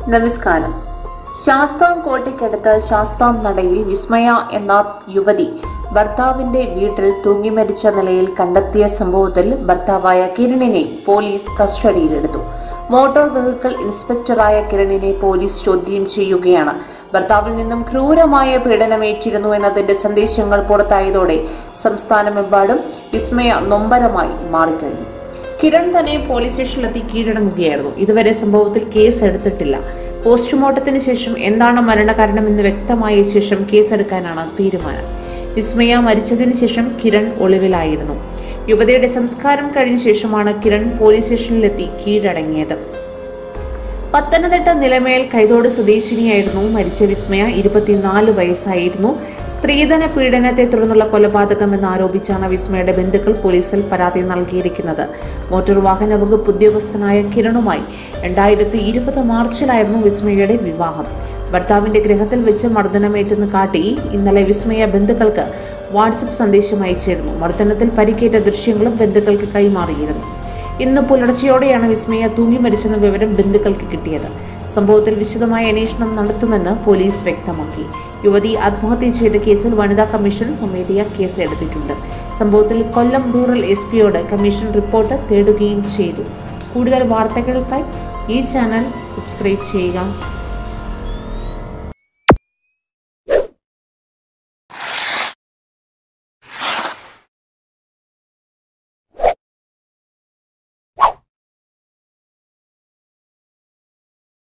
നമസ്കാരം ശാസ്താം കോട്ടയ്ക്കടുത്ത് ശാസ്താം നടയിൽ വിസ്മയ എന്ന യുവതി ഭർത്താവിന്റെ വീട്ടിൽ തൂങ്ങി മരിച്ച നിലയിൽ കണ്ടെത്തിയ സംഭവത്തിൽ ഭർത്താവായ കിരണിനെ പോലീസ് കസ്റ്റഡിയിലെടുത്തു മോട്ടോർ വെഹിക്കിൾ ഇൻസ്പെക്ടറായ കിരണിനെ പോലീസ് ചോദ്യം ചെയ്യുകയാണ് ഭർത്താവിൽ നിന്നും ക്രൂരമായ പീഡനമേറ്റിരുന്നു എന്നതിന്റെ സന്ദേശങ്ങൾ പുറത്തായതോടെ സംസ്ഥാനമെമ്പാടും വിസ്മയ നൊമ്പരമായി മാറിക്കഴിഞ്ഞു കിരൺ തന്നെ പോലീസ് സ്റ്റേഷനിലെത്തി കീഴടങ്ങുകയായിരുന്നു ഇതുവരെ സംഭവത്തിൽ കേസ് എടുത്തിട്ടില്ല പോസ്റ്റ്മോർട്ടത്തിന് ശേഷം എന്താണ് മരണകാരണമെന്ന് വ്യക്തമായ ശേഷം കേസെടുക്കാനാണ് തീരുമാനം വിസ്മയ മരിച്ചതിന് ശേഷം കിരൺ ഒളിവിലായിരുന്നു യുവതിയുടെ സംസ്കാരം കഴിഞ്ഞ ശേഷമാണ് കിരൺ പോലീസ് സ്റ്റേഷനിലെത്തി കീഴടങ്ങിയത് പത്തനംതിട്ട നിലമേൽ കൈതോട് സ്വദേശിനിയായിരുന്നു മരിച്ച വിസ്മയ ഇരുപത്തിനാല് വയസ്സായിരുന്നു സ്ത്രീധന പീഡനത്തെ തുടർന്നുള്ള കൊലപാതകം എന്നാരോപിച്ചാണ് വിസ്മയുടെ ബന്ധുക്കൾ പോലീസിൽ പരാതി നൽകിയിരിക്കുന്നത് മോട്ടോർ വാഹന വകുപ്പ് ഉദ്യോഗസ്ഥനായ കിരണുമായി രണ്ടായിരത്തി ഇരുപത് മാർച്ചിലായിരുന്നു വിസ്മയയുടെ വിവാഹം ഭർത്താവിന്റെ ഗൃഹത്തിൽ വെച്ച് മർദ്ദനമേറ്റെന്ന് കാട്ടി ഇന്നലെ വിസ്മയ ബന്ധുക്കൾക്ക് വാട്സപ്പ് സന്ദേശം അയച്ചിരുന്നു മർദ്ദനത്തിൽ പരിക്കേറ്റ ദൃശ്യങ്ങളും ബന്ധുക്കൾക്ക് കൈമാറിയിരുന്നു ഇന്ന് പുലർച്ചെയോടെയാണ് വിസ്മയ തൂങ്ങി മരിച്ചെന്ന വിവരം ബന്ധുക്കൾക്ക് കിട്ടിയത് സംഭവത്തിൽ വിശദമായ അന്വേഷണം നടത്തുമെന്ന് പോലീസ് വ്യക്തമാക്കി യുവതി ആത്മഹത്യ ചെയ്ത കേസിൽ വനിതാ കമ്മീഷൻ സ്വമേധയാ കേസ് എടുത്തിട്ടുണ്ട് സംഭവത്തിൽ കൊല്ലം റൂറൽ എസ് പിയോട് കമ്മീഷൻ റിപ്പോർട്ട് തേടുകയും ചെയ്തു കൂടുതൽ വാർത്തകൾക്കായി ഈ ചാനൽ സബ്സ്ക്രൈബ് ചെയ്യുക